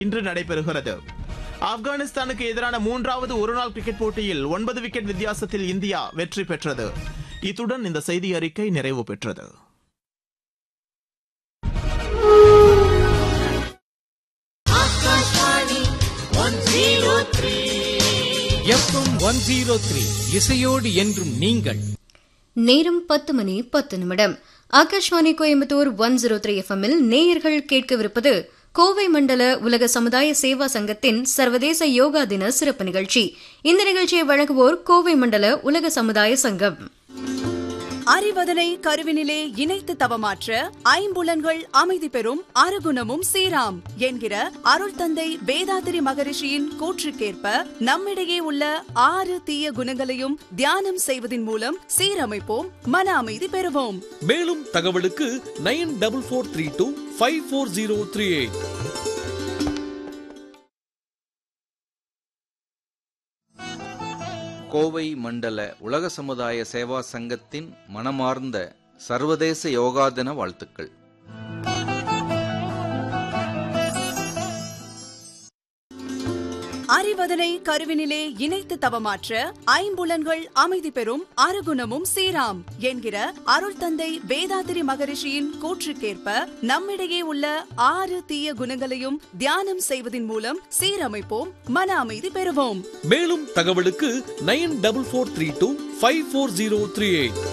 இன்று நடைபெறுகிறது ஆப்கானிஸ்தானுக்கு எதிரான மூன்றாவது ஒருநாள் கிரிக்கெட் போட்டியில் ஒன்பது விக்கெட் வித்தியாசத்தில் இந்தியா வெற்றி பெற்றது இத்துடன் இந்த செய்தி அறிக்கை நிறைவு பெற்றது எஃப்எம் ஒன் ஜீரோ த்ரீ இசையோடு என்றும் நீங்கள் நேரம் பத்து மணி பத்து நிமிடம் Akashvani Coimbatore one zero three எஃப்எம்மில் நேயர்கள் கேட்கவிருப்பது கோவை மண்டல உலக சமுதாய சேவா சங்கத்தின் சர்வதேச யோகா தின சிறப்பு நிகழ்ச்சி இந்த நிகழ்ச்சியை வழங்குவோர் கோவை மண்டல உலக சமுதாய சங்கம் அறிவதனை கருவினிலே இணைத்து தவமாற்ற ஐம்புலன்கள் அமைதி பெறும் அருகுணமும் சீராம் என்கிற அருள் தந்தை வேதாத்திரி மகரிஷியின் கூற்றுக்கேற்ப நம்மிடையே உள்ள ஆறு தீய குணங்களையும் தியானம் செய்வதன் மூலம் சீரமைப்போம் மன அமைதி பெறுவோம் மேலும் தகவலுக்கு nine double four three two five four zero three eight Kovai மண்டல உலக சமுதாய சேவா சங்கத்தின் மனமார்ந்த சர்வதேச யோகா தின வாழ்த்துக்கள் அறிவதனை கருவினிலே இணைத்து தவமாற்ற ஐம்புலன்கள் அமைதி பெறும் அருகுணமும் சீராம் என்கிற அருள் தந்தை வேதாத்திரி மகரிஷியின் கூற்றுக்கேற்ப நம்மிடையே உள்ள ஆறு தீய குணங்களையும் தியானம் செய்வதன் மூலம் சீரமைப்போம் மன அமைதி பெறுவோம் மேலும் தகவலுக்கு nine double four three two five four zero three eight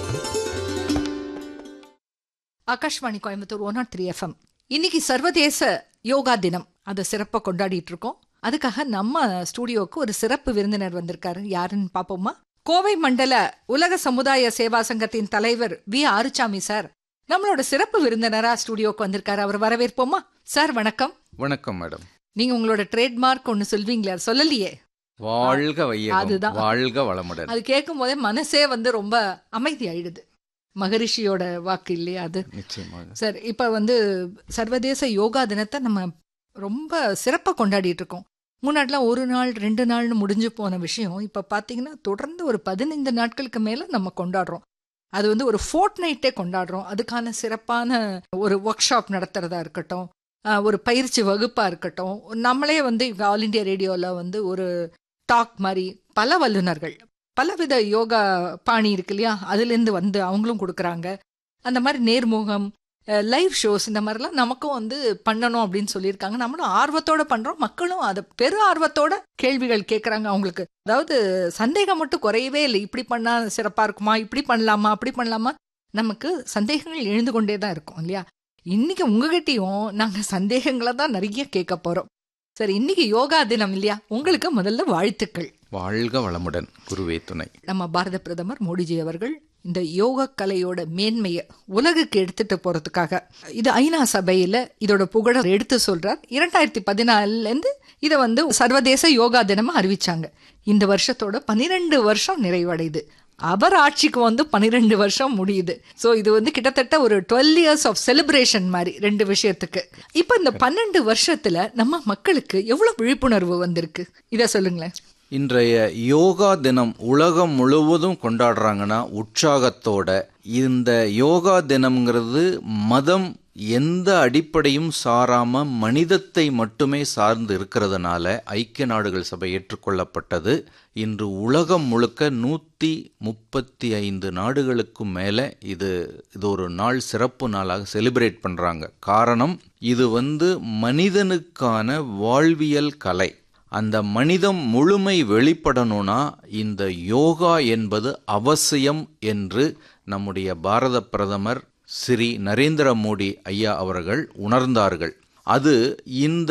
Akashvani Coimbatore one naught three FM இன்னைக்கு சர்வதேச யோகா தினம் அதை சிறப்பாக கொண்டாடிட்டு இருக்கோம் அதுக்காக நம்ம ஸ்டூடியோவுக்கு ஒரு சிறப்பு விருந்தினர் வந்திருக்காரு யாருன்னு பார்ப்போமா கோவை மண்டல உலக சமுதாய சேவா சங்கத்தின் தலைவர் வி ஆறுச்சாமி சார் நம்மளோட சிறப்பு விருந்தினரா ஸ்டூடியோவுக்கு வந்திருக்காரு அவர் வரவேற்போமா சார் வணக்கம் வணக்கம் மேடம் நீங்க உங்களோட ட்ரேட்மார்க் ஒன்னு சொல்வீங்களே அது சொல்லலையே வாழ்க வையகம் அதுதான். வாழ்க வளமுடன் அது கேட்கும் போதே மனசே வந்து ரொம்ப அமைதி ஆயிடுது மகரிஷியோட வாக்கு இல்லையா அது நிச்சயமாக சார் இப்போ வந்து சர்வதேச யோகா தினத்தை நம்ம ரொம்ப சிறப்பாக கொண்டாடிட்டு இருக்கோம் முன்னாடிலாம் ஒரு நாள் ரெண்டு நாள்னு முடிஞ்சு போன விஷயம் இப்போ பார்த்தீங்கன்னா தொடர்ந்து ஒரு பதினைந்து நாட்களுக்கு மேலே நம்ம கொண்டாடுறோம் அது வந்து ஒரு ஃபோர்ட் நைட்டே கொண்டாடுறோம் அதுக்கான சிறப்பான ஒரு ஒர்க் ஷாப் நடத்துறதா இருக்கட்டும் ஆஹ், ஒரு பயிற்சி வகுப்பாக இருக்கட்டும் நம்மளே வந்து இங்க ஆல் இண்டியா ரேடியோவில் வந்து ஒரு டாக் மாதிரி பல வல்லுநர்கள் பலவித யோகா பாணி இருக்கு இல்லையா அதுலேருந்து வந்து அவங்களும் கொடுக்குறாங்க அந்த மாதிரி நேர்முகம் லைவ் ஷோஸ் இந்த மாதிரிலாம் நமக்கும் வந்து பண்ணணும் அப்படின்னு சொல்லியிருக்காங்க நம்மளும் ஆர்வத்தோட பண்றோம் மக்களும் அதை பெரு ஆர்வத்தோட கேள்விகள் கேட்குறாங்க அவங்களுக்கு அதாவது சந்தேகம் மட்டும் குறையவே இல்லை இப்படி பண்ணா சிறப்பா இருக்குமா இப்படி பண்ணலாமா அப்படி பண்ணலாமா நமக்கு சந்தேகங்கள் எழுந்து கொண்டே தான் இருக்கும் இல்லையா இன்னைக்கு உங்ககிட்டயும் நாங்க சந்தேகங்களை தான் நிறைய கேட்க போறோம் சரி இன்னைக்கு யோகா தினம் இல்லையா உங்களுக்கு முதல்ல வாழ்த்துக்கள் வாழ்க வளமுடன் குருவே துணை நம்ம பாரத பிரதமர் மோடிஜி அவர்கள் இந்த யோக கலையோட மேன்மையை உலகுக்கு எடுத்துட்டு போறதுக்காக இது ஐநா சபையில இதோட புகழ எடுத்து சொல்றார் இரண்டாயிரத்தி பதினாலுல இருந்து இதை வந்து சர்வதேச யோகா தினமா அறிவிச்சாங்க இந்த வருஷத்தோட பன்னிரெண்டு வருஷம் நிறைவடையுது அவர் ஆட்சிக்கு வந்து பன்னிரெண்டு வருஷம் முடியுது சோ இது வந்து கிட்டத்தட்ட ஒரு டுவெல் இயர்ஸ் ஆஃப் செலிப்ரேஷன் மாதிரி ரெண்டு விஷயத்துக்கு இப்போ இந்த பன்னெண்டு வருஷத்துல நம்ம மக்களுக்கு எவ்வளவு விழிப்புணர்வு வந்திருக்கு இத சொல்லுங்களேன் இன்றைய யோகா தினம் உலகம் முழுவதும் கொண்டாடுறாங்கன்னா உற்சாகத்தோட இந்த யோகா தினம்ங்கிறது மதம் எந்த அடிப்படையும் சாராம மனிதத்தை மட்டுமே சார்ந்து இருக்கிறதுனால ஐக்கிய நாடுகள் சபை ஏற்றுக்கொள்ளப்பட்டது இன்று உலகம் முழுக்க நூற்றி முப்பத்தி ஐந்து நாடுகளுக்கும் மேலே இது இது ஒரு நாள் சிறப்பு நாளாக செலிப்ரேட் பண்ணுறாங்க காரணம் இது வந்து மனிதனுக்கான வாழ்வியல் கலை அந்த மனிதம் முழுமை வெளிப்படணும்னா இந்த யோகா என்பது அவசியம் என்று நம்முடைய பாரத பிரதமர் ஸ்ரீ நரேந்திர மோடி ஐயா அவர்கள் உணர்ந்தார்கள் அது இந்த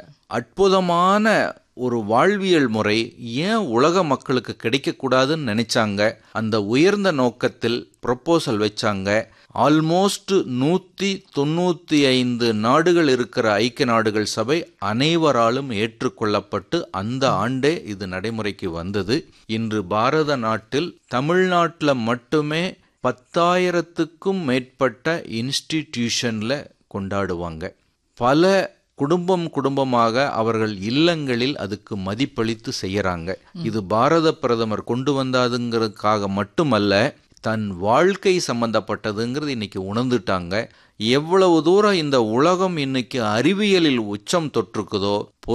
அற்புதமான ஒரு வாழ்வியல் முறை ஏன் உலக மக்களுக்கு கிடைக்கக்கூடாதுன்னு நினைச்சாங்க அந்த உயர்ந்த நோக்கத்தில் ப்ரொப்போசல் வச்சாங்க ஆல்மோஸ்ட் நூற்றி தொண்ணூற்றி ஐந்து நாடுகள் இருக்கிற ஐக்கிய நாடுகள் சபை அனைவராலும் ஏற்றுக்கொள்ளப்பட்டு அந்த ஆண்டே இது நடைமுறைக்கு வந்தது இன்று பாரத நாட்டில் தமிழ்நாட்டில் மட்டுமே பத்தாயிரத்துக்கும் மேற்பட்ட இன்ஸ்டிடியூஷனில் கொண்டாடுவாங்க பல குடும்பம் குடும்பமாக அவர்கள் இல்லங்களில் அதுக்கு மதிப்பளித்து செய்யறாங்க இது பாரத பிரதமர் கொண்டு வந்தாதுங்கிறதுக்காக மட்டுமல்ல தன் வாழ்க்கை சம்பந்தப்பட்டதுங்கிறது இன்னைக்கு உணர்ந்துட்டாங்க எவ்வளவு தூரம் இந்த உலகம் இன்னைக்கு அறிவியலில் உச்சம் தொற்றுக்குதோ